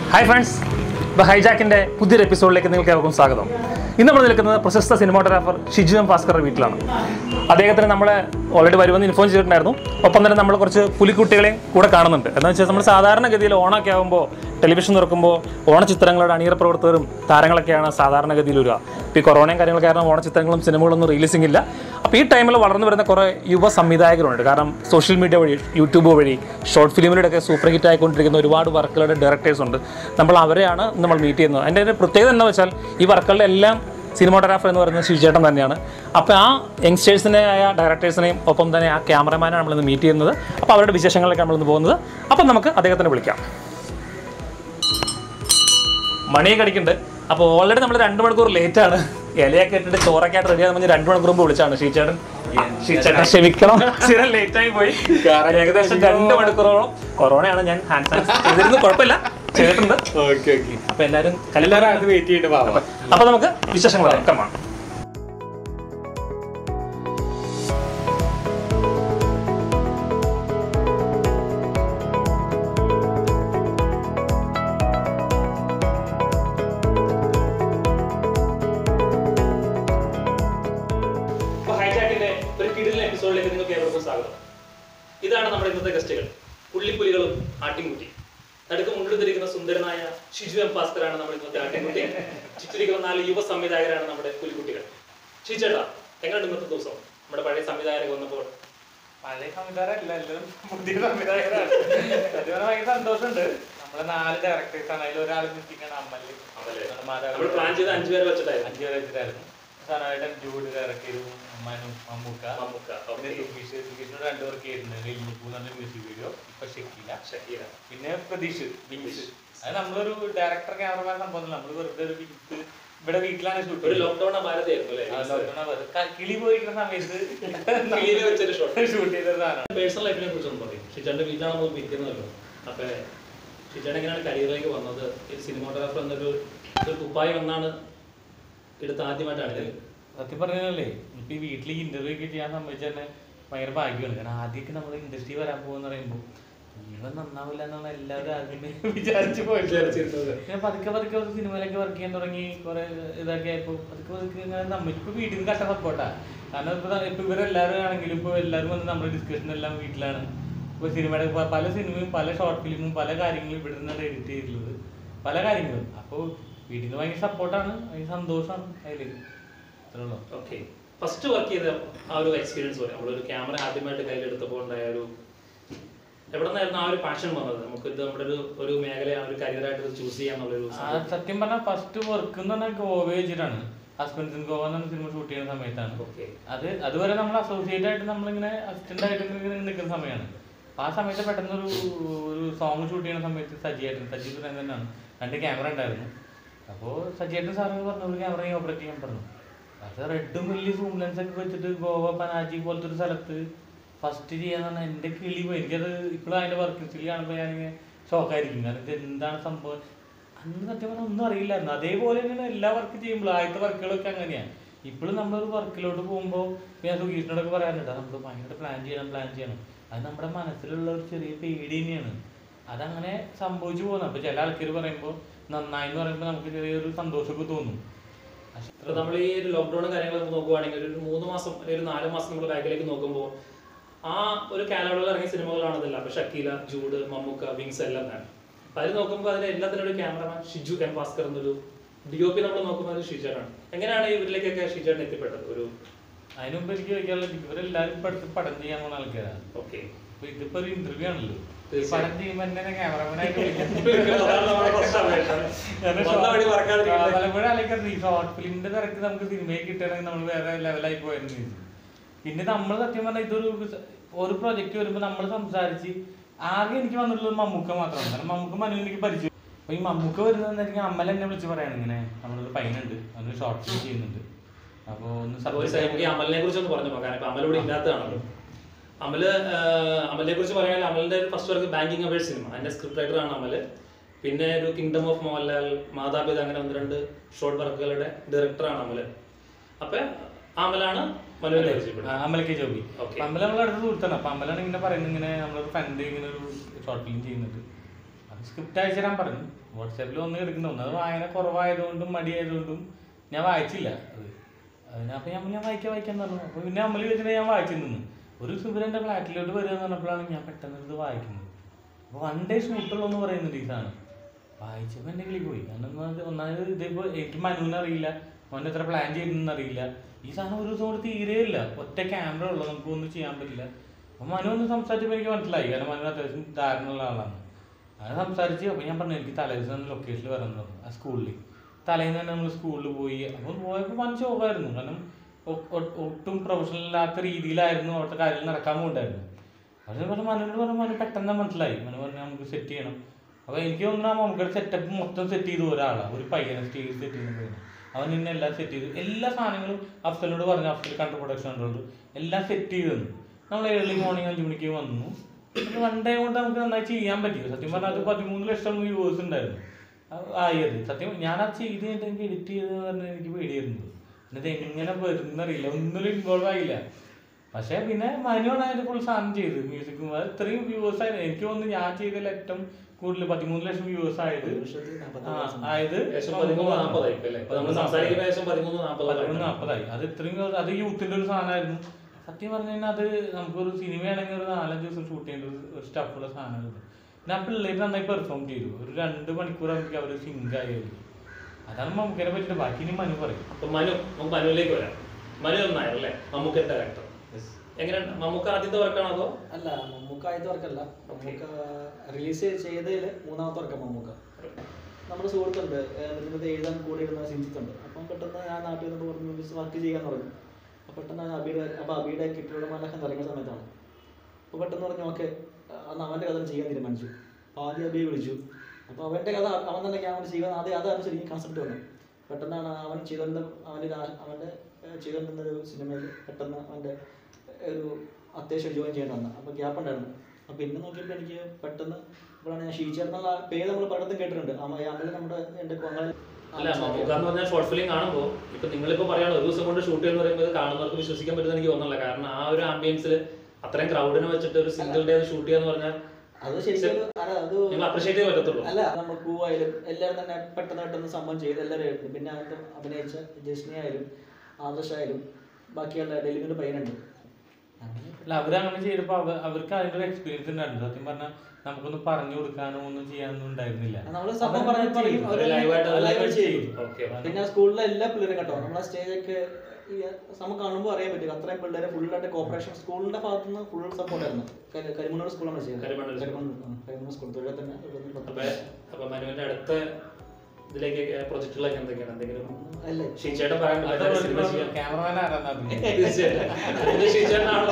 Hi friends the ഹൈജാക്കിൻ്റെ പുതിയൊരു എപ്പിസോഡിലേക്ക് നിങ്ങൾക്ക് ഏവർക്കും സ്വാഗതം ഇന്ന് നമ്മൾ നിൽക്കുന്നത് പ്രശസ്ത സിനിമാറ്റോഗ്രാഫർ ഷിജു എം ഭാസ്കറുടെ വീട്ടിലാണ് അദ്ദേഹത്തിന് നമ്മൾ ഓൾറെഡി വരുമെന്ന് ഇൻഫോം ചെയ്തിട്ടുണ്ടായിരുന്നു ഒപ്പം തന്നെ നമ്മൾ കുറച്ച് പുലിക്കുട്ടികളെയും കൂടെ കാണുന്നുണ്ട് എന്താണെന്ന് വെച്ചാൽ നമ്മൾ സാധാരണഗതിയിൽ ഓണമൊക്കെ ആകുമ്പോൾ ടെലിവിഷൻ തുറക്കുമ്പോൾ ഓണചിത്രങ്ങളുടെ അണിയറ പ്രവർത്തകരും താരങ്ങളൊക്കെയാണ് സാധാരണഗതിയിൽ വരിക ഇപ്പോൾ ഈ കൊറോണയും കാര്യങ്ങൾ കാരണം ഓണചിത്രങ്ങളും സിനിമകളൊന്നും റിലീസിംഗ് ഇല്ല അപ്പോൾ ഈ ടൈമിൽ വളർന്നു വരുന്ന കുറേ യുവ സംവിധായകരുണ്ട് കാരണം സോഷ്യൽ മീഡിയ വഴി യൂട്യൂബ് വഴി ഷോർട്ട് ഫിലിമിലൂടെയൊക്കെ സൂപ്പർ ഹിറ്റ് ആയിക്കൊണ്ടിരിക്കുന്ന ഒരുപാട് വർക്കുകളുടെ ഡയറക്ടേഴ്സ് ഉണ്ട് നമ്മൾ അവരെയാണ് നമ്മൾ മീറ്റ് ചെയ്യുന്നത് അതിൻ്റെ ഒരു പ്രത്യേകത എന്താ വെച്ചാൽ ഈ വർക്കുകളുടെ എല്ലാം സിനിമാട്ടോഗ്രാഫർ എന്ന് പറയുന്നത് ശിവചേട്ടൻ തന്നെയാണ് അപ്പോൾ ആ യങ്സ്റ്റേഴ്സിനെ ആയ ഡയറക്ടേഴ്സിനെയും ഒപ്പം തന്നെ ആ ക്യാമറമാനാണ് നമ്മളിന്ന് മീറ്റ് ചെയ്യുന്നത് അപ്പോൾ അവരുടെ വിശേഷങ്ങളിലേക്ക് നമ്മളിന്ന് പോകുന്നത് അപ്പം നമുക്ക് അദ്ദേഹത്തിനെ വിളിക്കാം മണിയെ കടിക്കുന്നുണ്ട് അപ്പോൾ ഓൾറെഡി നമ്മൾ രണ്ട് മണിക്കൂർ ലേറ്റ് ആണ് ഇലയൊക്കെ ഇട്ടിട്ട് ചോറൊക്കെ ആയിട്ട് റെഡി ആകുമ്പോൾ രണ്ട് മണിക്കൂർ മുമ്പ് വിളിച്ചാണ് ഷീച്ചേട്ടൻ ഷീച്ചേട്ടൻ ക്ഷമിക്കണം സ്ഥിരം ലേറ്റ് ആയി പോയി ഏകദേശം രണ്ട് മണിക്കൂറോളം കൊറോണയാണ് ഞാൻ ഹാൻഡ് സാനിറ്റൈസ് ചെയ്തിരുന്നു കുഴപ്പമില്ല ചെയ്തിട്ടുണ്ട് ഓക്കെ ഓക്കെ അപ്പൊ എല്ലാവരും കല്യാണം എല്ലാവരും അത് വെയിറ്റ് ചെയ്തിട്ട് പാവാ അപ്പൊ നമുക്ക് വിശേഷങ്ങൾ പറയാം കമാണ് ഒരു കിടിലൻ എപ്പിസോഡിലേക്ക് നിങ്ങൾക്ക് ഏവർക്കും സ്വാഗതം ഇതാണ് നമ്മുടെ ഇന്നത്തെ ഗസ്റ്റുകൾ പുള്ളിപ്പുലികളും ആട്ടിൻകുട്ടി നടുക്ക് മുണ്ടെടുത്തിരിക്കുന്ന സുന്ദരനായ ഷിജു എം ഭാസ്കറാണ് നമ്മുടെ ഇന്നത്തെ ആട്ടിൻകുട്ടി ചുറ്റിരിക്കുന്ന നാല് യുവ സംവിധായകരാണ് നമ്മുടെ പുലിക്കുട്ടികൾ ഷിജേട്ടാ എങ്ങനെയുണ്ട് ഇന്നത്തെ ദിവസം നമ്മുടെ പഴയ സംവിധായകരെ വന്നപ്പോൾ പഴയ സംവിധാനമല്ല എല്ലാവരും പുതിയ സംവിധായകരാണ് അതുപോലെ ഭയങ്കര സന്തോഷമുണ്ട് നമ്മളെ നാല് ഡയറക്ടേഴ്സ് ആണ് അതിൽ ഒരാൾ മിസ്സിംഗ് അമ്മല് നമ്മൾ പ്ലാൻ ചെയ്ത് അഞ്ചു പേരെ വെച്ചിട്ടായിരുന്നു അഞ്ചു പേരെ വെച്ചിട്ടായിരുന്നു സനായിട്ട് ജൂഡ് ഡയറക്ട് ചെയ്തു മനു മമ്മൂക്ക മമ്മൂക്ക, പിന്നെ okay. സുഖീഷ് സുഖീഷിനോട് രണ്ടു പേർക്ക് ആയിരുന്നു വെല്ലിപ്പൂ എന്ന മ്യൂസിക് വീഡിയോ ഇപ്പൊ ഷക്കീല ഷക്കീല പിന്നെ പ്രതീഷ് വിങ്സ് അത് നമ്മളൊരു ഡയറക്ടർ ക്യാമറമാൻ സംഭവം നമ്മൾ വെറുതെ ഒരു വിങ്സ് ഇവിടെ വീട്ടിലാണ് ഷൂട്ട് ഒരു ലോക്ക്ഡൌൺ ഭാരതയായിരുന്നു അല്ലേ കിളി പോയിരിക്കുന്ന സമയത്ത് കിളിയില് വെച്ചൊരു shot. ഷൂട്ട് ചെയ്ത സാധനമാണ് പേഴ്സണൽ ലൈഫിനെ കുറിച്ച് ഒന്ന് പറയും ഷിജാന്റെ വീട്ടിലാണ് നമ്മൾ ഇരിക്കുന്നതല്ലോ അപ്പൊ ഷിജാൻ എങ്ങനെയാണ് കരിയറിലേക്ക് വന്നത് ഒരു സിനിമാട്ടോഗ്രാഫർ എന്നൊരു ഒരു കുപ്പായം എന്നാണ് എടുത്ത് ആദ്യമായിട്ടാണ് സത്യം പറഞ്ഞല്ലേ ഇപ്പൊ ഈ വീട്ടിൽ ഇന്റർവ്യൂ ഒക്കെ ചെയ്യാൻ സംബന്ധിച്ച് തന്നെ ഭയങ്കര ഭാഗ്യമാണ് കാരണം ആദ്യമൊക്കെ നമ്മൾ ഇൻഡസ്ട്രി വരാൻ പോകുന്ന പറയുമ്പോൾ ജീവൻ നന്നാവില്ല എന്നുള്ള എല്ലാവരും ആദ്യമേ വിചാരിച്ചു പോയിട്ട് വിചാരിച്ചിരുന്നത്. പിന്നെ പതുക്കെ പതുക്കെ ഒരു സിനിമയിലൊക്കെ വർക്ക് ചെയ്യാൻ തുടങ്ങി കുറെ ഇതൊക്കെ ആയപ്പോൾ പതുക്കെ പതുക്കെ ഇങ്ങനെ നമ്മളിപ്പോ വീട്ടിൽ നിന്ന് കട്ട സപ്പോർട്ടാ കാരണം ഇപ്പൊ ദാ- ഇപ്പൊ ഇവരെല്ലാവരും ആണെങ്കിലും ഇപ്പൊ എല്ലാവരും വന്ന് നമ്മുടെ ഡിസ്കഷൻ എല്ലാം വീട്ടിലാണ് ഇപ്പൊ സിനിമയുടെ പ- പല സിനിമയും പല ഷോർട്ട് ഫിലിമും പല കാര്യങ്ങളും ഇവിടെ നിന്നാണ് എഡിറ്റ് ചെയ്തിട്ടുള്ളത് പല കാര്യങ്ങളും അപ്പോൾ വീട്ടിൽ നിന്ന് ഭയങ്കര സപ്പോർട്ടാണ് ഭയങ്കര സന്തോഷമാണ് അതിൽ അത്രേ ഉള്ളൂ ഓക്കെ ഫസ്റ്റ് വർക്ക് ചെയ്ത ആ ഒരു എക്സ്പീരിയൻസ് പറയും നമ്മളൊരു ക്യാമറ ആദ്യമായിട്ട് കയ്യിലെടുത്തപ്പോൾ ഉണ്ടായ ഒരു എവിടെ നിന്നായിരുന്നു ആ ഒരു പാഷൻ വന്നത് നമുക്ക് ഇത് നമ്മുടെ ഒരു ഒരു മേഖല ആ ഒരു കരിയറായിട്ട് ചൂസ് ചെയ്യാന്നുള്ളൊരു ആ സത്യം പറഞ്ഞാൽ ഫസ്റ്റ് വർക്ക് എന്ന് പറഞ്ഞാൽ ഗോവ വെച്ചിട്ടാണ് ഹസ്ബൻഡ്സ് ഇൻ ഗോവ എന്ന സിനിമ ഷൂട്ട് ചെയ്യുന്ന സമയത്താണ് ഓക്കെ അത് അതുവരെ നമ്മൾ അസോസിയേറ്റ് ആയിട്ട് നമ്മളിങ്ങനെ അസിസ്റ്റന്റ് ആയിട്ട് ഇങ്ങനെ നിൽക്കുന്ന സമയമാണ് അപ്പൊ ആ സമയത്ത് പെട്ടെന്ന് ഒരു ഒരു സോങ് ഷൂട്ട് ചെയ്യുന്ന സമയത്ത് സജിയായിട്ട് സജി സുരേന്ദ്രനാണ് രണ്ട് ക്യാമറ ഉണ്ടായിരുന്നു അപ്പോൾ സജിയായിട്ട് സാറിന് പറഞ്ഞു ഒരു ക്യാമറ ഓപ്പറേറ്റ് ചെയ്യാൻ പറഞ്ഞു അത് റെഡും വലിയ സൂം ലെൻസ് ഒക്കെ വെച്ചിട്ട് ഗോവ പനാജി പോലത്തെ ഒരു സ്ഥലത്ത് ഫസ്റ്റ് ചെയ്യാന്ന് പറഞ്ഞാൽ എൻ്റെ കിളി പോയി എനിക്കത് ഇപ്പോഴും അതിൻ്റെ വർക്ക് സ്റ്റിൽ കാണുമ്പോൾ ഞാനിങ്ങനെ ഷോക്കായിരിക്കും കാരണം ഇത് എന്താണ് സംഭവം അന്ന് സത്യം പറഞ്ഞാൽ ഒന്നും അറിയില്ലായിരുന്നു അതേപോലെ തന്നെയാണ് എല്ലാ വർക്ക് ചെയ്യുമ്പോൾ ആദ്യത്തെ വർക്കുകളൊക്കെ അങ്ങനെയാണ് ഇപ്പോഴും നമ്മളൊരു വർക്കിലോട്ട് പോകുമ്പോൾ ഞാൻ സുഖീഷിനോടൊക്കെ പറയാറുണ്ട് നമുക്ക് ഭയങ്കര പ്ലാൻ ചെയ്യണം പ്ലാൻ ചെയ്യണം അത് നമ്മുടെ മനസ്സിലുള്ള ഒരു ചെറിയ പേടി തന്നെയാണ് അതങ്ങനെ സംഭവിച്ചു പോകുന്നത് അപ്പോൾ ചില ആൾക്കാർ പറയുമ്പോൾ നന്നായി എന്ന് പറയുമ്പോൾ നമുക്ക് ചെറിയൊരു സന്തോഷമൊക്കെ തോന്നും പക്ഷെ അപ്പൊ നമ്മൾ ഈ ഒരു ലോക്ക്ഡൌണും കാര്യങ്ങളൊക്കെ നോക്കുവാണെങ്കിൽ ഒരു മൂന്ന് മാസം അല്ലെങ്കിൽ ഒരു നാല് മാസം നമ്മൾ ബാക്കിലേക്ക് നോക്കുമ്പോൾ ആ ഒരു കാലയളവിൽ ഇറങ്ങിയ സിനിമകളാണതല്ല അപ്പൊ ഷക്കീല ജൂഡ് മമ്മൂക്ക വിങ്സ് എല്ലാം തന്നെ അപ്പൊ അതിൽ നോക്കുമ്പോൾ അതിൽ എല്ലാത്തിനും ഒരു ക്യാമറമാൻ ഷിജു എം ഭാസ്കർ എന്നൊരു ഡി ഒ പി നമ്മൾ നോക്കുമ്പോൾ അത് ഷിജാനാണ് എങ്ങനെയാണ് ഇവരിലേക്കൊക്കെ ഷിജാൻ എത്തിപ്പെട്ടത് ഒരു അതിന് മുമ്പ് എനിക്ക് ചോദിക്കാനുള്ളത് ഇവരെല്ലാവരും ഇപ്പൊ അടുത്ത് പടം ചെയ്യാൻ പോകുന്ന ആൾക്കാരാണ് ഓക്കെ അപ്പൊ ഇതിപ്പോ ഒരു ഇന്റർവ്യൂ ആണല്ലോ ഈ തീർച്ചയായും. പടം ചെയ്യുമ്പോൾ എന്നെ ക്യാമറമാനായിട്ട് അതാണ് നമ്മുടെ first അപേക്ഷ. വന്ന വഴി മറക്കാതിരിക്കട്ടെ. പലപ്പോഴും ആലോചിക്കാറുണ്ട് ഈ ഷോർട്ട് ഫിലിമിന്റെ തിരക്ക് നമുക്ക് സിനിമയെ കിട്ടണമെങ്കിൽ നമ്മൾ വേറെ ലെവലായി പോയെന്ന് ചോദിച്ചു പിന്നെ നമ്മൾ സത്യം പറഞ്ഞാൽ ഇതൊരു സ- ഒരു പ്രൊജക്ട് വരുമ്പോൾ നമ്മൾ സംസാരിച്ച് ആകെ എനിക്ക് വന്നിട്ടുള്ളത് മമ്മൂക്ക മാത്രമാണ് കാരണം മമ്മൂക്ക മനു എനിക്ക് പരിചയം അപ്പൊ ഈ മമ്മൂക്ക വരുന്നതെന്നായിരിക്കും അമ്മല എന്നെ വിളിച്ച് പറയാണ് ഇങ്ങനെ നമ്മളൊരു പയ്യനുണ്ട് അവനൊരു ഷോർട്ട് ഫിലിം ചെയ്യുന്നുണ്ട് അപ്പൊ ഒന്ന് അപ്പൊ ഒരു subject നമുക്ക് ഈ അമലിനെ കുറിച്ച് ഒന്ന് പറഞ്ഞു നോക്കാം ഇപ്പൊ അമൽ ഇവിടെ ഇല്ലാത്തതാണല്ലോ അമല് ആഹ്, അമലിനെ കുറിച്ച് പറയാൻ അമലിന്റെ ഫസ്റ്റ് വർക്ക് ബാങ്കിങ് അവേഴ്സ് സിനിമ അതിന്റെ സ്ക്രിപ്റ്റ് റൈറ്റർ ആണ് അമല് പിന്നെ ഒരു കിങ്ഡം ഓഫ് മോഹൻലാൽ മാതാപിത അങ്ങനെ ഒന്ന് രണ്ട് ഷോർട്ട് വർക്കുകളുടെ ഡയറക്ടറാണ് അമല് അപ്പൊ ആ അമലാണ് മനുവിനെ പരിചയപ്പെടുന്നത് ആ, അമൽ കെ ജോബി Okay. അപ്പൊ അമൽ നമ്മളെ അടുത്ത് സുഹൃത്താണ് അപ്പൊ അമലാണ് ഇങ്ങനെ പറയുന്നത് ഇങ്ങനെ നമ്മളൊരു ഫ്രണ്ട് ഇങ്ങനെ ഒരു ഷോർട്ട് ഫിലിം ചെയ്യുന്നുണ്ട് സ്ക്രിപ്റ്റ് അയച്ചു തരാൻ പറഞ്ഞു വാട്സാപ്പിൽ ഒന്ന് എടുക്കുന്നു അത് വായന കുറവായതുകൊണ്ടും മടിയായതുകൊണ്ടും ഞാൻ വായിച്ചില്ല അത് അതിനപ്പോൾ ഞാൻ ഞാൻ വായിക്കാൻ വായിക്കാൻ പറഞ്ഞു അപ്പോൾ പിന്നെ അമ്മല് വെച്ചിട്ട് ഞാൻ വായിച്ചു നിന്ന് ഒരു ദിവസം എൻ്റെ ഫ്ലാറ്റിലോട്ട് വരിക എന്ന് പറഞ്ഞപ്പോഴാണ് ഞാൻ പെട്ടെന്ന് ഇത് വായിക്കുന്നത് അപ്പോൾ വൺ ഡേ ഷൂട്ടുള്ളൂ എന്ന് പറയുന്നുണ്ട് ഈ സാധനം വായിച്ചപ്പോൾ എൻ്റെ കിളി പോയി കാരണം ഒന്നാമത് ഒന്നാമത് ഇതിപ്പോൾ എനിക്ക് മനുവിന് അറിയില്ല മോൻ എത്ര പ്ലാൻ ചെയ്തെന്ന് അറിയില്ല ഈ സാധനം ഒരു ദിവസം കൂടെ തീരെയില്ല ഒറ്റ ക്യാമറ ഉള്ളൂ നമുക്ക് ഒന്നും ചെയ്യാൻ പറ്റില്ല അപ്പോൾ മനു ഒന്ന് സംസാരിച്ചപ്പോൾ എനിക്ക് മനസ്സിലായി കാരണം മനു അത്യാവശ്യം ധാരണയുള്ള ആളാണ് അത് സംസാരിച്ച് അപ്പോൾ ഞാൻ പറഞ്ഞു എനിക്ക് തലേ ദിവസം ലൊക്കേഷനിൽ വരണം എന്ന് പറഞ്ഞു ആ സ്കൂളിൽ തലേന്ന് തന്നെ നമ്മൾ സ്കൂളിൽ പോയി അപ്പം പോയപ്പോൾ വൻ ശോകമായിരുന്നു കാരണം ഒ- ഒ- ഒട്ടും പ്രൊഫഷണൽ അല്ലാത്ത രീതിയിലായിരുന്നു അവിടുത്തെ കാര്യങ്ങൾ നടക്കാൻ പോകുന്നുണ്ടായിരുന്നു അത് പറഞ്ഞു മനുവിനോട് പറഞ്ഞു മനു പെട്ടെന്ന് മനസ്സിലായി മനു പറഞ്ഞു നമുക്ക് സെറ്റ് ചെയ്യണം അപ്പോൾ എനിക്ക് തോന്നുന്നു ആ നമുക്കൊരു സെറ്റപ്പ് മൊത്തം സെറ്റ് ചെയ്ത് ഒരാളാണ് ഒരു പയ്യനെ സ്റ്റേജ് സെറ്റ് ചെയ്യുന്ന പയ്യനെ അവൻ നിന്നെ എല്ലാം സെറ്റ് ചെയ്തു എല്ലാ സാധനങ്ങളും അഫ്സലിനോട് പറഞ്ഞു അഫ്സൽ കണ്ട പ്രൊഡക്ഷൻ കണ്ടോണ്ട് എല്ലാം സെറ്റ് ചെയ്ത് തന്നു നമ്മൾ ഏർലി മോർണിംഗ് അഞ്ച് മണിക്ക് വന്നു വൺ ഡേ കൊണ്ട് നമുക്ക് നന്നായി ചെയ്യാൻ പറ്റി സത്യം പറഞ്ഞാൽ അത് പതിമൂന്ന് ലക്ഷം വ്യൂവേഴ്സ് ഉണ്ടായിരുന്നു അത് ആയത് സത്യം ഞാൻ അത് ചെയ്ത് കഴിഞ്ഞിട്ട് എനിക്ക് എഡിറ്റ് ചെയ്ത് പറഞ്ഞാൽ എനിക്ക് പേടിയായിരുന്നു എന്നിട്ട് എങ്ങനെ വരുന്നറിയില്ല ഒന്നിലും ഇൻവോൾവ് ആയില്ല പക്ഷേ പിന്നെ മനുവാണ് അതിന്റെ ഫുൾ സാധനം ചെയ്തത് മ്യൂസിക്കും അത് ഇത്രയും വ്യൂവേഴ്സ് ആയിരുന്നു എനിക്ക് തോന്നുന്നു ഞാൻ ചെയ്തതിൽ ഏറ്റവും കൂടുതൽ പതിമൂന്ന് ലക്ഷം വ്യൂവേഴ്സ് ആയത് ആ, ആയത് ഏകദേശം പതിമൂന്ന് നാൽപ്പതായി ഇപ്പൊ അല്ലേ? ഇപ്പൊ നമ്മൾ സംസാരിക്കുന്ന ഏകദേശം പതിമൂന്ന് നാൽപ്പതായി. പതിമൂന്ന് നാൽപ്പതായി അത് ഇത്രയും ദിവസം- അത് യൂത്തിന്റെ ഒരു സാധനമായിരുന്നു സത്യം പറഞ്ഞു കഴിഞ്ഞാൽ അത് നമുക്കൊരു സിനിമയാണെങ്കിൽ ഒരു നാലഞ്ച് ദിവസം ഷൂട്ട് ചെയ്യേണ്ട ഒരു- ഒരു സ്റ്റഫുള്ള സാധനമായിരുന്നു പിന്നെ ആ പിള്ളേർ നന്നായി പെർഫോം ചെയ്തു ഒരു രണ്ട് മണിക്കൂർ ആകുമ്പോൾ അവർ സിങ്ക് ആയിരുന്നു അതാണ് നമുക്കിനെ പറ്റിയിട്ട് ബാക്കി ഇനി മനു പറയും അപ്പൊ മനു നമുക്ക് മനുവിലേക്ക് വരാം മനു നായർ അല്ലേ മമ്മൂക്കന്റെ ഡയറക്ടർ എങ്ങനെയാണ് മമ്മൂക്ക ആദ്യത്തെ വർക്കാണോ അതോ അല്ല മമ്മൂക്ക ആദ്യത്തെ വർക്കല്ല മമ്മൂക്ക റിലീസ് ചെയ്തതിൽ മൂന്നാമത്തെ വർക്കാണ് മമ്മൂക്ക നമ്മുടെ സുഹൃത്തുണ്ട് ഏഹ് ഇതിനകത്ത് എഴുതാൻ കൂടെ ഇരുന്ന സിഞ്ചിത്തുണ്ട് അപ്പം പെട്ടെന്ന് ഞാൻ നാട്ടിൽ നിന്ന് പറഞ്ഞു വർക്ക് ചെയ്യാൻ തുടങ്ങി അപ്പോൾ പെട്ടെന്ന് അബിയുടെ അപ്പോൾ അബിയുടെ കിട്ടിയുള്ള മലക്കം തുടങ്ങിയ സമയത്താണ് അപ്പോൾ പെട്ടെന്ന് പറഞ്ഞു ഓക്കെ അന്ന് അവൻ്റെ കഥ ചെയ്യാൻ തീരുമാനിച്ചു അപ്പോൾ ആദ്യം അബിയെ വിളിച്ചു അപ്പോൾ അവൻ്റെ കഥ അവൻ തന്നെ ഞാൻ കൂടി ചെയ്യാൻ ആദ്യം അതാണ് ശരിക്കും കൺസെപ്റ്റ് വന്നത് പെട്ടെന്നാണ് അവൻ ചെയ്തുകൊണ്ട് അവൻ്റെ ഒരു- അവൻ്റെ ഏഹ് ചെയ്തുകൊണ്ടിരുന്ന ഒരു സിനിമയിൽ പെട്ടെന്ന് അവൻ്റെ ഒരു അത്യാവശ്യം ജോയിൻ ചെയ്യേണ്ടി വന്നത് അപ്പോൾ ഗ്യാപ്പ് ഉണ്ടായിരുന്നു അപ്പോൾ പിന്നെ നോക്കിയപ്പോൾ എനിക്ക് പെട്ടെന്ന് ഇപ്പോഴാണ് ഞാൻ ഷീച്ചേർന്നുള്ള പേര് നമ്മൾ പലയിടത്തും കേട്ടിട്ടുണ്ട് അമ- അമൽ നമ്മുടെ എൻ്റെ കൊങ്ങളെ അല്ല മമ്മൂക്ക എന്ന് പറഞ്ഞാൽ ഷോർട്ട് ഫിലിം കാണുമ്പോൾ ഇപ്പൊ നിങ്ങളിപ്പോ പറയണോ ഒരു ദിവസം കൊണ്ട് ഷൂട്ട് ചെയ്യുന്ന പറയുമ്പോൾ ഇത് കാണുന്നവർക്ക് വിശ്വസിക്കാൻ പറ്റുന്ന എനിക്ക് തോന്നുന്നില്ല കാരണം ആ ഒരു ആംബിയൻസിൽ അത്രയും ക്രൗഡിനെ വെച്ചിട്ട് ഒരു സിംഗിൾ ഡേ ഷൂട്ട് ചെയ്യാന്ന് പറഞ്ഞാൽ അത് ശരിക്കും ഒരു- അല്ല അത് നിങ്ങൾ അപ്രീഷിയേറ്റ് ചെയ്യാൻ പറ്റത്തുള്ളൂ അല്ല നമ്മൾ ക്രൂ ആയാലും എല്ലാവരും തന്നെ പെട്ടെന്ന് പെട്ടെന്ന് സംഭവം ചെയ്ത് എല്ലാവരും ആയിരുന്നു പിന്നെ അതിന്റെ അഭിനയിച്ച ജസ്നി ആയാലും ആദർശ് ആയാലും ബാക്കിയുള്ള ഡെലിവറി പയ്യനുണ്ട് അങ്ങനെ അല്ല അവരങ്ങനെ ചെയ്തപ്പോൾ അവ അവർക്ക് അതിന്റെ ഒരു എക്സ്പീരിയൻസ് ഉണ്ടായിരുന്നു സത്യം പറഞ്ഞാൽ നമുക്കൊന്നും പറഞ്ഞു കൊടുക്കാനോ ഒന്നും ചെയ്യാനൊന്നും ഉണ്ടായിരുന്നില്ല നമ്മള് സംഭവം പറഞ്ഞ് പറയും അവര് അവര് live ആയിട്ട് live അതെല്ലാം ചെയ്യും ചെയ്യും. Okay. പിന്നെ സ്കൂളിലെ എല്ലാ പിള്ളേരും കേട്ടോ നമ്മളെ സ്റ്റേജൊക്കെ നമുക്ക് കാണുമ്പോൾ അറിയാൻ പറ്റും അത്രയും പിള്ളേരെ ഫുള്ളായിട്ട് കോപ്പറേഷൻ സ്കൂളിന്റെ ഭാഗത്ത് നിന്ന് ഫുൾ സപ്പോർട്ട് ആയിരുന്നു കരി- കരിമണ്ണൂർ സ്കൂളാണ് ചെയ്തത് കരിമണ്ണൂർ സ്കൂൾ. കരിമണ്ണൂർ ആ, കരിമണ്ണൂർ സ്കൂൾ തൊഴിൽ തന്നെ ഇവിടെ നിന്ന് അപ്പൊ പത്ത് അപ്പൊ മനുവിന്റെ അടുത്ത ഇതിലേക്ക് പ്രൊജക്ടുകളൊക്കെ എന്തൊക്കെയാണ് എന്തെങ്കിലും അല്ലേ ഷീച്ചേട്ടൻ പറയാൻ പറ്റില്ല സിനിമ ചെയ്യാൻ ക്യാമറമാൻ ആരാന്നാ തീർച്ചയായിട്ടും ഇത് ഷീച്ചേട്ടനാണല്ലോ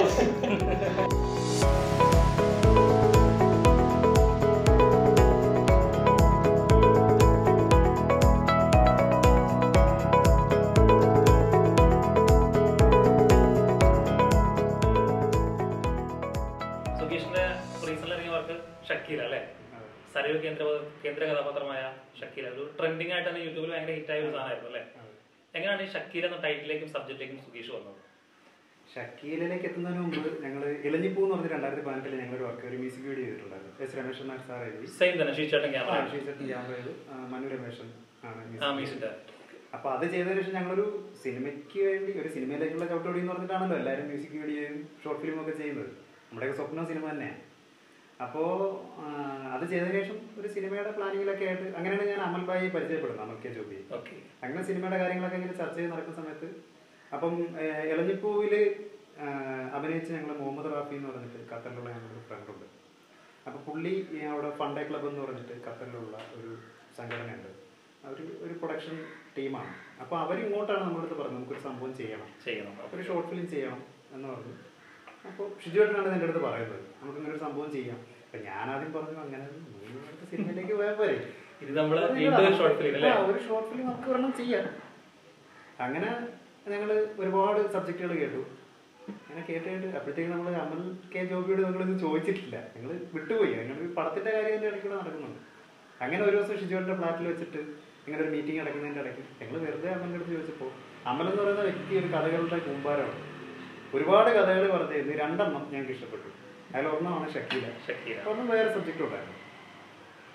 സുഗീഷിന്റെ റീസെന്റ് ഇറങ്ങിയ വർക്ക് ഷക്കീല അല്ലേ സരയു കേന്ദ്ര കേന്ദ്ര കഥാപാത്രമായ ഷക്കീല ഒരു ട്രെൻഡിങ് ആയിട്ട് തന്നെ യൂട്യൂബിൽ ഭയങ്കര ഹിറ്റായ ഒരു സാധനമായിരുന്നു അല്ലേ എങ്ങനെയാണ് ഈ ഷക്കീല എന്ന ടൈറ്റിലേക്കും സബ്ജക്റ്റിലേക്കും സുഗീഷ് വന്നത് ഷക്കീലിലേക്ക് എത്തുന്നതിന് മുമ്പ് ഞങ്ങൾ ഇളഞ്ഞിപ്പൂ എന്ന് പറഞ്ഞ് രണ്ടായിരത്തി പതിനെട്ടിൽ ഞങ്ങളൊരു വർക്ക് ഒരു മ്യൂസിക് വീഡിയോ ചെയ്തിട്ടുണ്ടായിരുന്നു എസ് രമേശൻ നായർ സാർ എഴുതി സെയിം തന്നെ ഷീച്ചേട്ടൻ ക്യാമറ ശ്രീചേട്ടൻ ക്യാമറ ചെയ്തു ആ, മനു രമേശൻ ആണ് ആ music മ്യൂസിക് അപ്പൊ അത് ചെയ്തതിനു ശേഷം ഞങ്ങളൊരു സിനിമയ്ക്ക് വേണ്ടി ഒരു സിനിമയിലേക്കുള്ള ചവിട്ടോടി എന്ന് പറഞ്ഞിട്ടാണല്ലോ എല്ലാവരും മ്യൂസിക് വീഡിയോയും ഷോർട്ട് ഫിലിമും ഒക്കെ ചെയ്യുന്നത് നമ്മുടെയൊക്കെ സ്വപ്നം സിനിമ തന്നെയാണ് അപ്പോൾ അത് ചെയ്തതിനു ശേഷം ഒരു സിനിമയുടെ പ്ലാനിങ്ങിലൊക്കെ ആയിട്ട് അങ്ങനെയാണ് ഞാൻ അമൽ ബായി പരിചയപ്പെടുന്നത് അമൽ കെ ജോബി ഓക്കെ അങ്ങനെ സിനിമയുടെ കാര്യങ്ങളൊക്കെ ഇങ്ങനെ ചർച്ച ചെയ്ത് നടക്കുന്ന സമയത്ത് അപ്പം ഏഹ്, ഇളഞ്ഞിപ്പൂവില് ആഹ്, അഭിനയിച്ച് ഞങ്ങൾ മുഹമ്മദ് റാഫി എന്ന് പറഞ്ഞിട്ട് ഖത്തറിലുള്ള ഞങ്ങളുടെ ഫ്രണ്ട് ഉണ്ട് അപ്പോൾ പുള്ളി ഈ അവിടെ ഫണ്ടേ ക്ലബ്ബ് എന്ന് പറഞ്ഞിട്ട് ഖത്തറിലുള്ള ഒരു സംഘടനയുണ്ട് അവർ ഒരു പ്രൊഡക്ഷൻ ടീമാണ് അപ്പോൾ അവരിങ്ങോട്ടാണ് നമ്മുടെ അടുത്ത് പറഞ്ഞത് നമുക്കൊരു സംഭവം ചെയ്യണം ചെയ്യണം അപ്പോൾ ഒരു ഷോർട്ട് ഫിലിം ചെയ്യണം എന്ന് പറഞ്ഞു അപ്പോൾ ഷിജുവേട്ടനാണ് എൻ്റെ അടുത്ത് പറയുന്നത് നമുക്കിങ്ങനെ ഒരു സംഭവം ചെയ്യാം അപ്പം ഞാനാദ്യം പറഞ്ഞു അങ്ങനെ നീ അടുത്ത സിനിമയിലേക്ക് പോയാൽ പോരെ ഇത് നമ്മള് വീണ്ടും ഷോർട്ട് ഫിലിം അല്ലേ ആ, ഒരു ഷോർട്ട് ഫിലിം നമുക്ക് ഒരെണ്ണം ചെയ്യാം അങ്ങനെ ഞങ്ങൾ ഒരുപാട് സബ്ജക്റ്റുകൾ കേട്ടു അങ്ങനെ കേട്ട് കേട്ട് അപ്പോഴത്തേക്ക് നമ്മൾ അമൽ കെ ജോബിയോട് നമ്മളിത് ചോദിച്ചിട്ടില്ല ഞങ്ങൾ വിട്ടുപോയി ഞങ്ങൾ പടത്തിന്റെ കാര്യം അതിന്റെ ഇടയ്ക്കൂടെ നടക്കുന്നുണ്ട് അങ്ങനെ ഒരു ദിവസം ഷിജുവിന്റെ ഫ്ലാറ്റിൽ വെച്ചിട്ട് ഇങ്ങനെ ഒരു മീറ്റിംഗ് നടക്കുന്നതിന്റെ ഇടയ്ക്ക് ഞങ്ങൾ വെറുതെ അമ്മൻ്റെ അടുത്ത് ചോദിച്ചപ്പോൾ അമൽ എന്ന് പറയുന്ന വ്യക്തി ഒരു കഥകളുടെ കൂമ്പാരമാണ് ഒരുപാട് കഥകൾ പറഞ്ഞിരുന്നു രണ്ടെണ്ണം ഞങ്ങൾക്ക് ഇഷ്ടപ്പെട്ടു അതിൽ ഒരെണ്ണമാണ് ഷക്കീല ഷക്കീല ഒന്നും വേറെ സബ്ജക്റ്റ് ഉണ്ടായിരുന്നു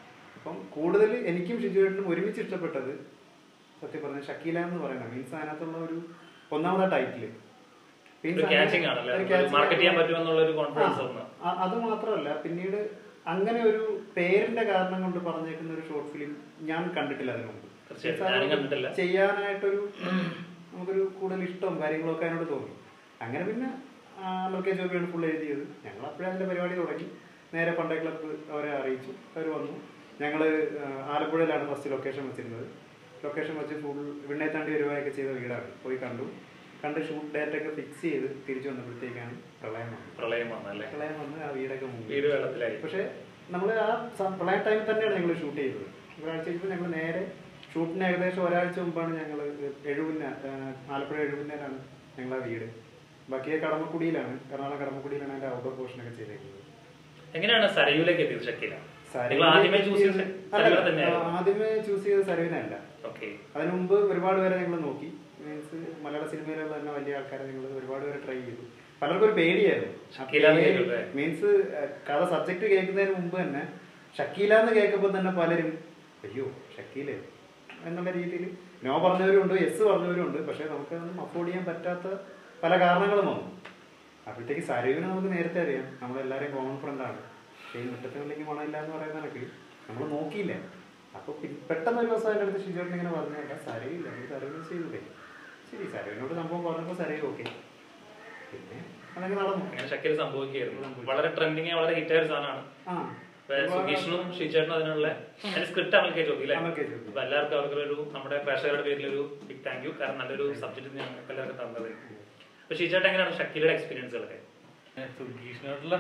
അപ്പം കൂടുതൽ എനിക്കും ഷിജുവേട്ടനും ഒരുമിച്ച് ഇഷ്ടപ്പെട്ടത് സത്യം പറഞ്ഞ ഷക്കീല എന്ന് പറയുന്നത് മീൻസ് അതിനകത്തുള്ള ഒരു ഒന്നാമത്തെ ടൈറ്റില് ഒരു catching ആണല്ലേ? ഒരു market ചെയ്യാൻ പറ്റുമെന്നുള്ള ഒരു confidence വന്നു. അത് മാത്രമല്ല പിന്നീട് അങ്ങനെ ഒരു പേരിന്റെ കാരണം കൊണ്ട് പറഞ്ഞേക്കുന്ന ഒരു ഷോർട്ട് ഫിലിം ഞാൻ കണ്ടിട്ടില്ല അതിനു മുമ്പ് തീർച്ചയായിട്ടും, ഞാനും കണ്ടിട്ടില്ല. ചെയ്യാനായിട്ടൊരു നമുക്കൊരു കൂടുതൽ ഇഷ്ടവും കാര്യങ്ങളൊക്കെ അതിനോട് തോന്നി അങ്ങനെ പിന്നെ അമൽക്കെ ജോബിയാണ് ഫുൾ എഴുതിയത് ഞങ്ങൾ അപ്പോഴേ അതിന്റെ പരിപാടി തുടങ്ങി നേരെ പണ്ടേ ക്ലബ്ബ് അവരെ അറിയിച്ചു അവർ വന്നു ഞങ്ങൾ ആലപ്പുഴയിലാണ് ഫസ്റ്റ് ലൊക്കേഷൻ വെച്ചിരുന്നത് ലൊക്കേഷൻ വെച്ച് ഫുൾ വിണ്ണേത്താണ്ടി വരുവായൊക്കെ ചെയ്ത വീടാണ് പോയി കണ്ടു കണ്ട് ഷൂട്ട് ഡേറ്റ് ഒക്കെ ഫിക്സ് ചെയ്ത് തിരിച്ചു വന്നപ്പോഴത്തേക്കാണ് പ്രളയം വന്നത് പ്രളയം വന്നല്ലേ പ്രളയം വന്ന് ആ വീടൊക്കെ മുങ്ങി വീട് വെള്ളത്തിലായി പക്ഷേ നമ്മൾ ആ സ- പ്രളയ ടൈമിൽ തന്നെയാണ് ഞങ്ങൾ ഷൂട്ട് ചെയ്തത് ഒരാഴ്ച കഴിഞ്ഞപ്പോൾ ഞങ്ങൾ നേരെ ഷൂട്ടിന് ഏകദേശം ഒരാഴ്ച മുമ്പാണ് ഞങ്ങൾ എഴുപുന്ന ആലപ്പുഴ എഴുപുന്നേരാണ് ഞങ്ങളെ വീട് ബാക്കിയെ കടമക്കുടിയിലാണ് എറണാകുളം കടമക്കുടിയിലാണ് അതിന്റെ ഔട്ട്ഡോർ പോർഷനൊക്കെ ചെയ്തേക്കുന്നത് എങ്ങനെയാണ് സരയൂലേക്ക് എത്തിയത് ഷക്കീല സരയു- നിങ്ങൾ ആദ്യമേ ചൂസ് ചെയ്തത് അല്ല, സരയൂല തന്നെയായിരുന്നു ആദ്യമേ ചൂസ് ചെയ്തത് സരവിനല്ല ഓക്കെ അതിനു മുമ്പ് ഒരുപാട് പേരെ ഞങ്ങൾ നോക്കി മീൻസ് മലയാള സിനിമയിലുള്ള തന്നെ വലിയ ആൾക്കാരെ ഞങ്ങൾ ഒരുപാട് പേരെ ട്രൈ ചെയ്തു പലർക്കും ഒരു പേടിയായിരുന്നു ഷക്കീലാന്ന് കേൾക്കുമ്പോ. മീൻസ് കഥ സബ്ജക്ട് കേൾക്കുന്നതിന് മുമ്പ് തന്നെ ഷക്കീല എന്ന് കേൾക്കുമ്പോൾ തന്നെ പലരും അയ്യോ ഷക്കീല് എന്നുള്ള രീതിയിൽ നോ പറഞ്ഞവരും ഉണ്ട് എസ് പറഞ്ഞവരും ഉണ്ട് പക്ഷെ നമുക്ക് അതൊന്നും അഫോർഡ് ചെയ്യാൻ പറ്റാത്ത പല കാരണങ്ങളും വന്നു അപ്പോഴത്തേക്ക് സരയുവിനെ നമുക്ക് നേരത്തെ അറിയാം നമ്മളെല്ലാവരെയും കോമൺ ഫ്രണ്ടാണ് പക്ഷേ ഈ മുറ്റത്തിനുള്ളിലേക്ക് മണമില്ല എന്ന് പറയുന്ന കണക്ക് നമ്മൾ നോക്കിയില്ല അപ്പൊ പി- പെട്ടെന്ന് ഒരു ദിവസം എൻ്റെ അടുത്ത് ഷിജോട്ടിന് ഇങ്ങനെ പറഞ്ഞേക്കാം സരയില്ല നീ സരവിന് ചെയ്തൂടെ ശരി സരവിനോട് സംഭവം പറഞ്ഞപ്പോൾ സരയു ഓക്കെ പിന്നെ അതങ്ങനെ നടന്നു അങ്ങനെ ഷക്കീൽ സംഭവിക്കുകയായിരുന്നു വളരെ ട്രെൻഡിങ് വളരെ ഹിറ്റായ ഒരു സാധനമാണ് ആ ഇപ്പൊ സുഗീഷിനും ഷീചേട്ടനും അതിനുള്ള അതിന്റെ സ്ക്രിപ്റ്റ് അമൽക്കേ ചോദി അല്ലേ അമൽക്കേ ചോദി. അപ്പൊ എല്ലാവർക്കും അവർക്കൊരു നമ്മുടെ പ്രേക്ഷകരുടെ പേരിൽ ഒരു ബിഗ് താങ്ക് യു കാരണം നല്ലൊരു സബ്ജക്ട് ഞങ്ങൾക്ക് എല്ലാവർക്കും തന്നത് അപ്പൊ ഷീചേട്ടൻ എങ്ങനെയാണ് ഷക്കീലയുടെ എക്സ്പീരിയൻസുകളൊക്കെ സുഗീഷിനോടുള്ള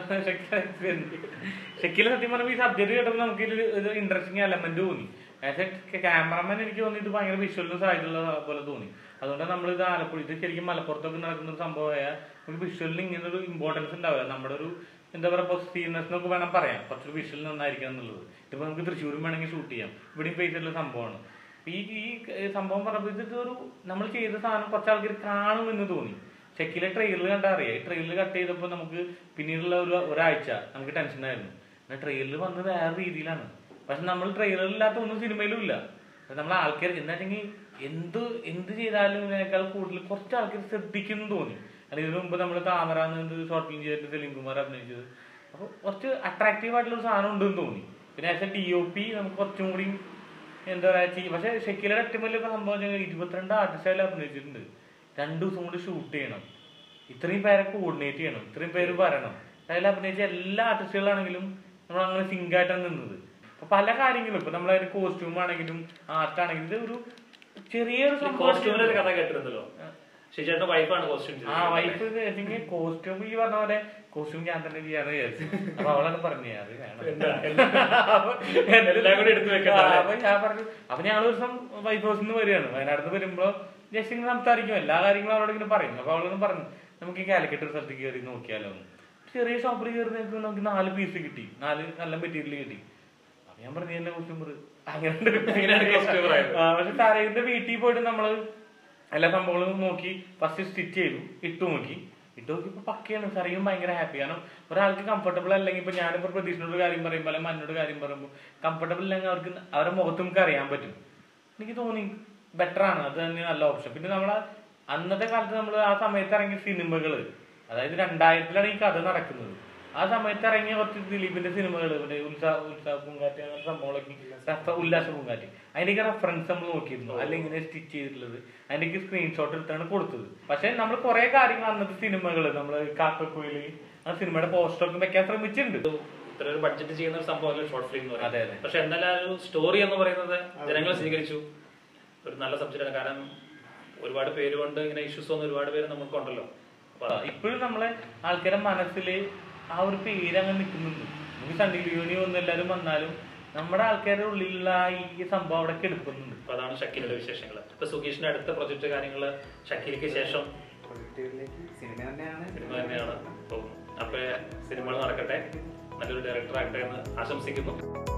ഷക്കീൽ സത്യം പറയുമ്പോൾ ഈ സബ്ജക്ട് കേട്ടപ്പോൾ നമുക്ക് ഇതിൽ ഒരു ഇൻട്രസ്റ്റിംഗ് എലമെന്റ് തോന്നി ആസ് എ ക്യാമറമാൻ എനിക്ക് തോന്നി ഇത് ഭയങ്കര വിഷ്വലിനും സാധ്യതയുള്ള പോലെ തോന്നി അതുകൊണ്ട് നമ്മൾ ഇത് ആലപ്പുഴ ഇത് ശരിക്കും മലപ്പുറത്തൊക്കെ നടക്കുന്ന ഒരു സംഭവമായ നമുക്ക് വിഷ്വലിന് ഇങ്ങനെ ഒരു ഇമ്പോർട്ടൻസ് ഉണ്ടാവില്ല നമ്മുടെ ഒരു എന്താ പറയുക പോസിറ്റീവ്നെസ് എന്നൊക്കെ വേണം പറയാം കുറച്ചൊരു വിഷ്വൽ നന്നായിരിക്കണം എന്നുള്ളത് ഇതിപ്പോൾ നമുക്ക് തൃശ്ശൂരും വേണമെങ്കിൽ ഷൂട്ട് ചെയ്യാം ഇവിടെയും ഫേസ് ചെയ്തിട്ടുള്ള സംഭവമാണ് ഈ ഈ സംഭവം പറഞ്ഞപ്പോൾ ഇത് ഒരു നമ്മൾ ചെയ്ത സാധനം കുറച്ച് ആൾക്കാർ കാണുമെന്ന് തോന്നി ചെക്കിലെ ട്രെയിലർ കണ്ടാൽ അറിയാം ഈ ട്രെയിലർ കട്ട് ചെയ്തപ്പോൾ നമുക്ക് പിന്നീടുള്ള ഒരു ഒരാഴ്ച നമുക്ക് ടെൻഷനായിരുന്നു എന്നാൽ ട്രെയിലർ വന്നത് വേറെ രീതിയിലാണ് പക്ഷെ നമ്മൾ ട്രെയിലറില്ലാത്ത ഒന്നും സിനിമയിലും ഇല്ല പക്ഷെ നമ്മൾ ആൾക്കാർ എന്താ വെച്ചെങ്കിൽ എന്ത് എന്ത് ചെയ്താലും ഇതിനേക്കാൾ കൂടുതൽ കുറച്ച് ആൾക്കാർ ശ്രദ്ധിക്കുന്നു തോന്നി അല്ലെങ്കിൽ ഇതിനു മുമ്പ് നമ്മൾ താമര എന്ന് ഷോർട്ട് ഫിലിം ചെയ്തിട്ട് സെലിം കുമാർ അഭിനയിച്ചത് അപ്പോൾ കുറച്ച് അട്രാക്റ്റീവ് ആയിട്ടുള്ള ഒരു സാധനം ഉണ്ടെന്ന് തോന്നി പിന്നെ as a D O P നമുക്ക് കുറച്ചും കൂടി എന്താ പറയാ ചെയ്യും പക്ഷെ ഷെക്കിലയുടെ ഏറ്റവും വലിയ സംഭവം വെച്ചാൽ ഇരുപത്തിരണ്ട് ആർട്ടിസ്റ്റുകൾ അഭിനയിച്ചിട്ടുണ്ട് രണ്ടു ദിവസം കൊണ്ട് ഷൂട്ട് ചെയ്യണം ഇത്രയും പേരെ കോർഡിനേറ്റ് ചെയ്യണം ഇത്രയും പേര് വരണം അതിൽ അഭിനയിച്ച എല്ലാ ആർട്ടിസ്റ്റുകളാണെങ്കിലും നമ്മൾ അങ്ങനെ സിങ്ക് ആയിട്ടാണ് നിന്നത് അപ്പൊ പല കാര്യങ്ങളും ഇപ്പൊ നമ്മളതിന് കോസ്റ്റ്യൂം ആണെങ്കിലും ആർട്ട് ആണെങ്കിലും ഇത് ഒരു ചെറിയൊരു കോസ്റ്റ്യൂമിന്റെ ഒരു സംഭവം കഥ കേട്ടിരുന്നല്ലോ ഷീചേട്ടന്റെ വൈഫാണ് കോസ്റ്റ്യൂം ആ വൈഫ് കോസ്റ്റ്യൂം ഈ പറഞ്ഞ പോലെ കോസ്റ്റ്യൂം ഞാൻ തന്നെ ചെയ്യാന്ന് വിചാരിച്ചു അപ്പൊ അവളാണ് പറഞ്ഞത് അത് വേണം അപ്പൊ എല്ലാം കൂടി എടുത്ത് വെക്കണ്ട ആ, അപ്പൊ ഞാൻ പറഞ്ഞു അപ്പൊ ഞങ്ങൾ ഒരു ദിവസം വൈഫ് ഹൗസിൽ നിന്ന് വരികയാണ് വയനാട്ടിൽ നിന്ന് വരുമ്പോ ജസ്റ്റ് ഇങ്ങനെ സംസാരിക്കും എല്ലാ കാര്യങ്ങളും അവളോട് ഇങ്ങനെ പറയും അപ്പൊ അവളോട് പറഞ്ഞു നമുക്ക് ഈ കാലിക്കറ്റ് ഒരു സ്ഥലത്ത് കയറി നോക്കിയാലോ എന്ന്. ചെറിയ ഷോപ്പിൽ കയറി നോക്കുമ്പോൾ നമുക്ക് നാല് പീസ് കിട്ടി നാല് നല്ല മെറ്റീരിയൽ കിട്ടി അപ്പൊ ഞാൻ പറഞ്ഞു എന്റെ കോസ്റ്റ്യൂമർ അങ്ങനെ അങ്ങനെയാണ് costumer ആയത്. പക്ഷെ താരയുടെ വീട്ടിൽ പോയിട്ട് നമ്മള് എല്ലാ സംഭവങ്ങളും നോക്കി ഫസ്റ്റ് സ്റ്റിച്ച് ചെയ്തു ഇട്ടു നോക്കി ഇട്ട് നോക്കിയപ്പോ പക്കയാണ് സറിയും ഭയങ്കര ഹാപ്പി കാരണം ഒരാൾക്ക് കംഫർട്ടബിൾ അല്ലെങ്കിൽ ഇപ്പൊ ഞാനിപ്പോ പ്രതീക്ഷനോട് കാര്യം പറയുമ്പോൾ അല്ലെങ്കിൽ മന്നോട് കാര്യം പറയുമ്പോൾ കംഫർട്ടബിൾ അല്ലെങ്കിൽ അവർക്ക് അവരുടെ മുഖത്ത് നമുക്ക് അറിയാൻ പറ്റും എനിക്ക് തോന്നി ബെറ്റർ ആണ് അത് തന്നെ നല്ല ഓപ്ഷൻ പിന്നെ നമ്മളെ അന്നത്തെ കാലത്ത് നമ്മൾ ആ സമയത്ത് ഇറങ്ങിയ സിനിമകള് അതായത് രണ്ടായിരത്തിലാണ് ഈ കഥ നടക്കുന്നത് ആ സമയത്ത് ഇറങ്ങിയ കുറച്ച് ദിലീപിന്റെ സിനിമകൾ മറ്റേ ഉത്സാഹ ഉത്സാഹ പൂങ്കാറ്റ് അങ്ങനെ സംഭവങ്ങളൊക്കെ രസ- ഉല്ലാസ പൂങ്കാറ്റ് അതിന്റെയൊക്കെ റെഫറൻസ് നമ്മൾ നോക്കിയിരുന്നു അല്ലെങ്കിൽ ഇങ്ങനെ സ്റ്റിച്ച് ചെയ്തിട്ടുള്ളത് അതിന്റെയൊക്കെ സ്ക്രീൻഷോട്ട് എടുത്താണ് കൊടുത്തത് പക്ഷെ നമ്മൾ കുറെ കാര്യങ്ങൾ അന്നത്തെ സിനിമകൾ നമ്മൾ കാക്കക്കുയില് ആ സിനിമയുടെ പോസ്റ്റർ ഒക്കെ വെക്കാൻ ശ്രമിച്ചിട്ടുണ്ട് ഇത്ര ഒരു ബഡ്ജറ്റ് ചെയ്യുന്ന ഒരു സംഭവമല്ല ഷോർട്ട് ഫിലിം എന്ന് അതെ, അതെ. പറയുന്നത് പക്ഷെ എന്നാലും ആ ഒരു സ്റ്റോറി എന്ന് പറയുന്നത് ജനങ്ങൾ സ്വീകരിച്ചു ഒരു നല്ല സബ്ജക്റ്റാണ് കാരണം ഒരുപാട് പേര് കൊണ്ട് ഇങ്ങനെ ഇഷ്യൂസ് വന്ന ഒരുപാട് പേര് നമുക്കുണ്ടല്ലോ അപ്പൊ ഇപ്പോഴും നമ്മളെ ആൾക്കാരുടെ മനസ്സില് ആ ഒരു പേര് അങ്ങനെ നിൽക്കുന്നുണ്ട് നമുക്ക് സണ്ണി ലിയോണി വന്ന് എല്ലാവരും വന്നാലും നമ്മുടെ ആൾക്കാരുടെ ഉള്ളിലുള്ള ആ ഈ സംഭവം അവിടെ കെടുക്കുന്നുണ്ട് അപ്പൊ അതാണ് ഷക്കീലിന്റെ വിശേഷങ്ങൾ ഇപ്പൊ സുഗീഷിന്റെ അടുത്ത പ്രൊജക്ട് കാര്യങ്ങള് ഷക്കീലിക്ക് ശേഷം പ്രൊജക്റ്റുകളിലേക്ക് സിനിമ തന്നെയാണ് സിനിമ തന്നെയാണ് പോകുന്നത് അപ്പൊ സിനിമകൾ നടക്കട്ടെ നല്ലൊരു ഡയറക്ടർ ആകട്ടെ എന്ന് ആശംസിക്കുന്നു